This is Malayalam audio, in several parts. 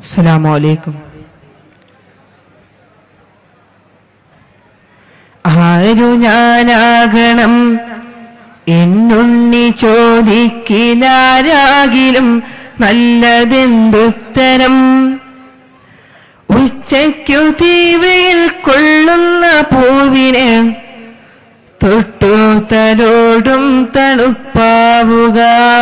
അസ്സലാമു അലൈക്കും ആരു ഞാനാകണം എന്നുണ്ണി ചോദിക്കിലാരാകിലും നല്ലതെന്തുത്തരം ഉച്ചയ്ക്കു തീവയിൽ കൊള്ളുന്ന പൂവിന് തൊട്ടു തലോടും തണുപ്പാവുക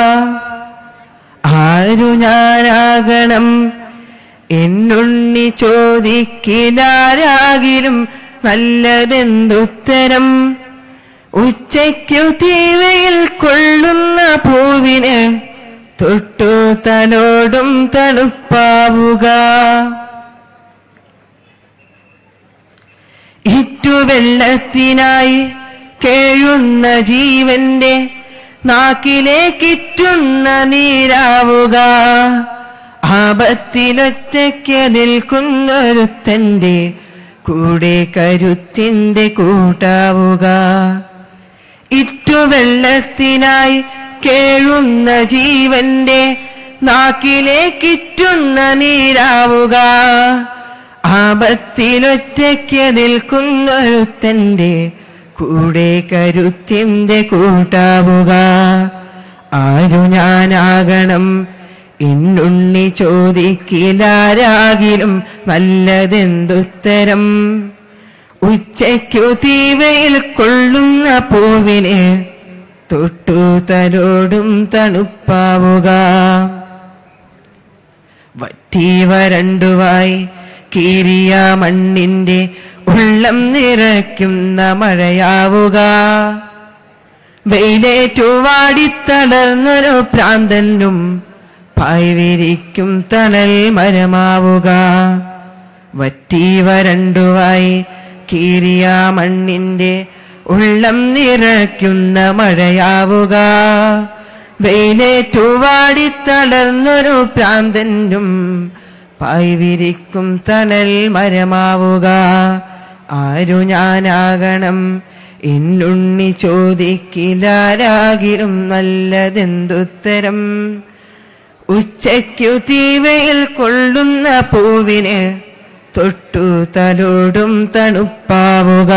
ആരു ഞാനാകണം എന്നുണ്ണി ചോദിക്കിലാരാകിലും നല്ലതെന്തുത്തരം ഉച്ചയ്ക്കു തീവയിൽ കൊള്ളുന്ന പൂവിന് തൊട്ടു തലോടും തണുപ്പാവുക ഇറ്റുവെള്ളത്തിനായി കേഴുന്ന ജീവന്റെ നാക്കിലേക്കിറ്റുന്ന നീരാവുക ആപത്തിലൊറ്റയ്ക്ക് നിൽക്കുന്നൊരുത്തന്റെ കൂടെ കരുത്തിന്റെ കൂട്ടാവുക ഇറ്റുവെള്ളത്തിനായി കേഴുന്ന ജീവന്റെ നാക്കിലേക്കിറ്റുന്ന നീരാവുക ആപത്തിലൊറ്റയ്ക്ക് നിൽക്കുന്നൊരുത്തന്റെ കൂടെ കരുത്തിന്റെ കൂട്ടാവുക ആരു ഞാനാകണം എന്നുണ്ണി ചോദിക്കിലാരാകിലും നല്ലതെന്തുത്തരം ഉച്ചയ്ക്കു തീവയിൽ കൊള്ളുന്ന പൂവിന് തൊട്ടു തലോടും തണുപ്പാവുക വറ്റി വരണ്ടുവായി കീറിയ മണ്ണിന്റെ ഉള്ളം നിറയ്ക്കുന്ന മഴയാവുക വെയിലേറ്റു വാടിത്തളർന്നൊരു പ്രാന്തനും പായ് വിരിക്കും തണൽ മരമാവുക വറ്റി വരണ്ടുവായി കീറിയ മണ്ണിന്റെ ഉള്ളം നിറയ്ക്കുന്ന മഴയാവുക വെയിലേറ്റു വാടിത്തളർന്നൊരു പ്രാന്തനും പായ് വിരിക്കും തണൽ മരമാവുക ആരു ഞാനാകണം എന്നുണ്ണി ചോദിക്കിലാരാകിലും നല്ലതെന്തുത്തരം ഉച്ചയ്ക്കു തീവയിൽ കൊള്ളുന്ന പൂവിന് തൊട്ടു തലോടും തണുപ്പാവുക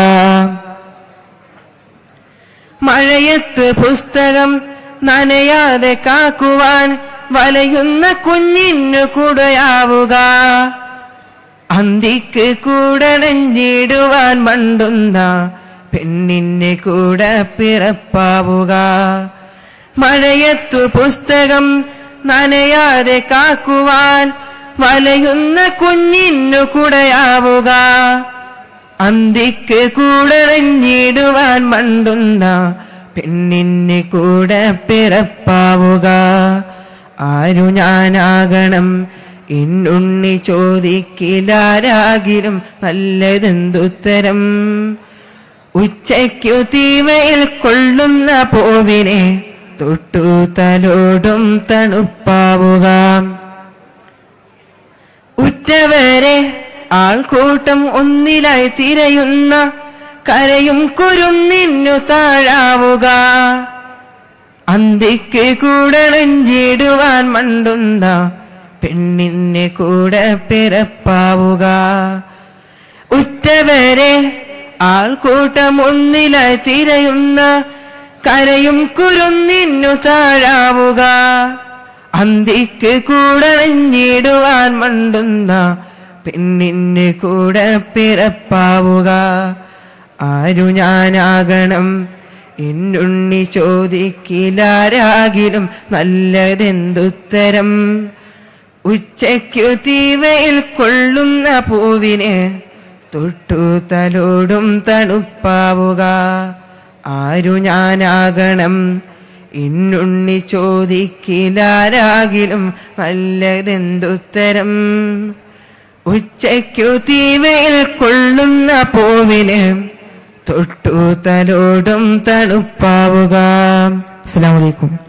മഴയത്ത് പുസ്തകം നനയാതെ കാക്കുവാൻ വലയുന്ന കുഞ്ഞിനു കുടയാവുക അന്തിക്ക് കൂടണഞ്ഞിടുവാൻ മണ്ടുന്ന പെണ്ണിന് കൂടെ പിറപ്പാവുക മഴയത്തു പുസ്തകം നനയാതെ കാക്കുവാൻ വലയുന്ന കുഞ്ഞിനു കുടയാവുക അന്തിക്ക് കൂടണഞ്ഞിടുവാൻ മണ്ടുന്ന പെണ്ണിന് കൂടെ പിറപ്പാവുക ആരു ഞാനാകണം എന്നുണ്ണി ചോദിക്കിലാരാകിലും നല്ലതെന്തുത്തരം ഉച്ചയ്ക്കു തീവയിൽ കൊള്ളുന്ന പൂവിനെ തൊട്ടു തലോടും തണുപ്പാവുക ഉറ്റവരെ ആൾക്കൂട്ടം ഒന്നിലായി തിരയുന്ന കരയും കുരുന്നിന്നു താഴാവുക അന്തിക്ക് കൂടണഞ്ചിടുവാൻ മണ്ടുന്ന പെണ്ണിന് കൂടെ പിറപ്പാവുക ഉറ്റവരെ ആൾക്കൂട്ടം ഒന്നിലായി തിരയുന്ന കരയും കുരുന്നിന്നു താഴാവുക അന്തിക്ക് കൂടണഞ്ഞിടുവാൻ മണ്ടുന്ന പെണ്ണിന് കൂടെ പിറപ്പാവുക ആരു ഞാനാകണം എന്നുണ്ണി ചോദിക്കിലാരാകിലും നല്ലതെന്തുത്തരം ഉച്ചയ്ക്കു തീവയിൽ കൊള്ളുന്ന പൂവിന് തൊട്ടു തലോടും തണുപ്പാവുക ആരു ഞാനാകണം എന്നുണ്ണി ചോദിക്കിലാരാകിലും നല്ലതെന്തുത്തരം ഉച്ചയ്ക്കു തീവയിൽ കൊള്ളുന്ന പൂവിന് തൊട്ടു തലോടും തണുപ്പാവുക അസ്സലാമു അലൈക്കും